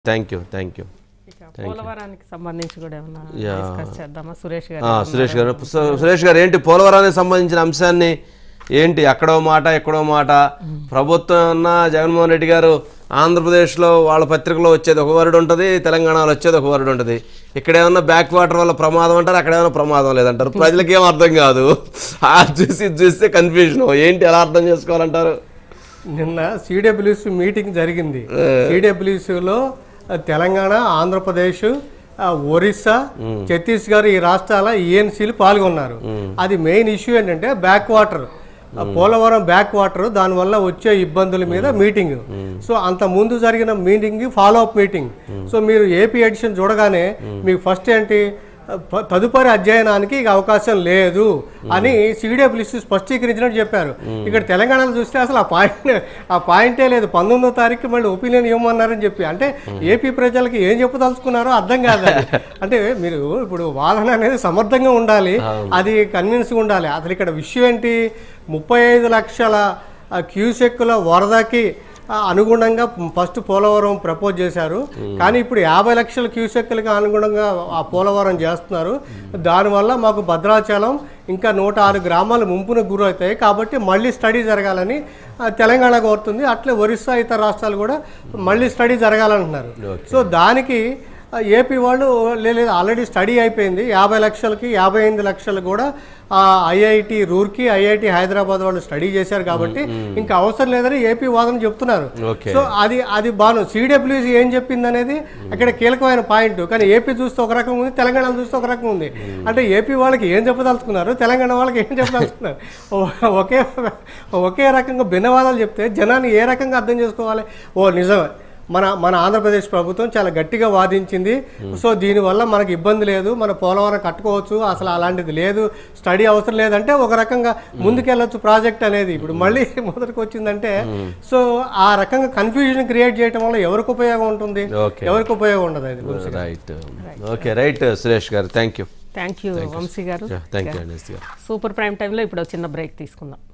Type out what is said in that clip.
Thank you thank you ఇక పోలవరానికి సంబంధించి కూడా ఏమన్నా Yeah. డిస్కస్ చేద్దామా సురేష్ గారు ఆ, సురేష్ గారు సు- సురేష్ గారు ఏంటి పోలవరానికి సంబంధించిన అంశాన్ని ఏంటి ఎక్కడో మాట ఎక్కడో మాట ప్రభుత్వం ఉన్న జగన్మోహన్ రెడ్డి గారు ఆంధ్రప్రదేశ్లో వాళ్ళ పత్రికలో వచ్చేది ఒక వరుడు ఉంటుంది తెలంగాణలో వచ్చేది ఒక వరుడు ఉంటుంది ఇక్కడ ఏమన్నా బ్యాక్ వాటర్ వల్ల ప్రమాదం అంటారు అక్కడ ఏమైనా ప్రమాదం లేదంటారు ప్రజలకి ఏం అర్థం కాదు ఆ చూసి ఇది చూస్తే కన్ఫ్యూజన్ ఏంటి ఎలా అర్థం చేసుకోవాలంటారు నిన్న సిడబ్ల్యూసి మీటింగ్ జరిగింది సిడబ్ల్యూసిలో తెలంగాణ ఆంధ్రప్రదేశ్ ఆ, ఒరిస్సా ఛత్తీస్గఢ్ ఈ రాష్ట్రాల ఈఎన్సీలు పాల్గొన్నారు అది మెయిన్ ఇష్యూ ఏంటంటే బ్యాక్ వాటర్ ఆ పోలవరం బ్యాక్ వాటర్ దానివల్ల వచ్చే ఇబ్బందుల మీద మీటింగ్ సో అంత ముందు జరిగిన meeting follow up meeting so మీరు ఏపీ ఎడిషన్ చూడగానే మీకు ఫస్ట్ ఏంటి ప- తదుపరి అధ్యయనానికి ఇక అవకాశం లేదు అని సిడబ్ల్యూసి స్పష్టీకరించినట్టు చెప్పారు ఇక్కడ తెలంగాణలో చూస్తే అసలు ఆ పాయింట్ ఆ పాయింటే లేదు పంతొమ్మిదో తారీఖు మళ్ళీ ఒపీనియన్ ఇవ్వమన్నారని చెప్పి అంటే ఏపీ ప్రజలకి ఏం చెప్పదలుచుకున్నారో అర్థం కాదు అది. అంటే మీరు ఇప్పుడు వాదన అనేది సమర్థంగా ఉండాలి అది కన్విన్స్గా ఉండాలి అసలు ఇక్కడ విషయం ఏంటి ముప్పై ఐదు లక్షల ఆ, క్యూసెక్కుల వరదకి ఆ, అనుగుణంగా ఫస్ట్ పోలవరం ప్రపోజ్ చేశారు కానీ ఇప్పుడు యాభై లక్షల క్యూసెక్కులకి అనుగుణంగా ఆ పోలవరం చేస్తున్నారు దానివల్ల మాకు భద్రాచలం ఇంకా నూట ఆరు గ్రామాలు ముంపున గురవుతాయి కాబట్టి మళ్ళీ స్టడీ జరగాలని ఆ, తెలంగాణ కోరుతుంది అట్లే ఒరిస్సా ఇతర రాష్ట్రాలు కూడా మళ్ళీ స్టడీ జరగాలంటున్నారు సో దానికి ఆ, ఏపీ వాళ్ళు లే- లేదు ఆల్రెడీ స్టడీ అయిపోయింది యాభై లక్షలకి యాభై ఎనిమిది లక్షలు కూడా ఐఐటి రూర్కి ఐఐటి హైదరాబాద్ వాళ్ళు స్టడీ చేశారు కాబట్టి ఇంకా అవసరం లేదని ఏపీ వాదన చెప్తున్నారు ఓకే. సో అది అది బాను సిడబ్ల్యూసి ఏం చెప్పింది అనేది అక్కడ కీలకమైన పాయింట్ కానీ ఏపీ చూస్తే ఒక రకం ఉంది తెలంగాణ చూస్తే ఒక రకం ఉంది అంటే ఏపీ వాళ్ళకి ఏం చెప్పదలుచుకున్నారు తెలంగాణ వాళ్ళకి ఏం చెప్పదలుచుకున్నారు ఓ- ఒకే ఒకే రకంగా భిన్నవాదాలు చెప్తే జనాన్ని ఏ రకంగా అర్థం చేసుకోవాలి ఓ నిజమే మన మన ఆంధ్రప్రదేశ్ ప్రభుత్వం చాలా గట్టిగా వాదించింది సో దీనివల్ల మనకి ఇబ్బంది లేదు మన పోలవరం కట్టుకోవచ్చు అసలు అలాంటిది లేదు స్టడీ అవసరం లేదంటే ఒక రకంగా ముందుకెళ్ళొచ్చు ప్రాజెక్ట్ అనేది ఇప్పుడు మళ్ళీ మొదటికి వచ్చిందంటే సో ఆ రకంగా కన్ఫ్యూజన్ క్రియేట్ చేయడం వల్ల ఎవరికి ఉపయోగం ఉంటుంది ఓకే. ఎవరికి ఉపయోగం ఉండదు అది right okay right Suresh garu thank you thank you Vamshi garu thank you అండి సూపర్ ప్రైమ్ టైంలో ఇప్పుడు ఒక చిన్న బ్రేక్ తీసుకుందాం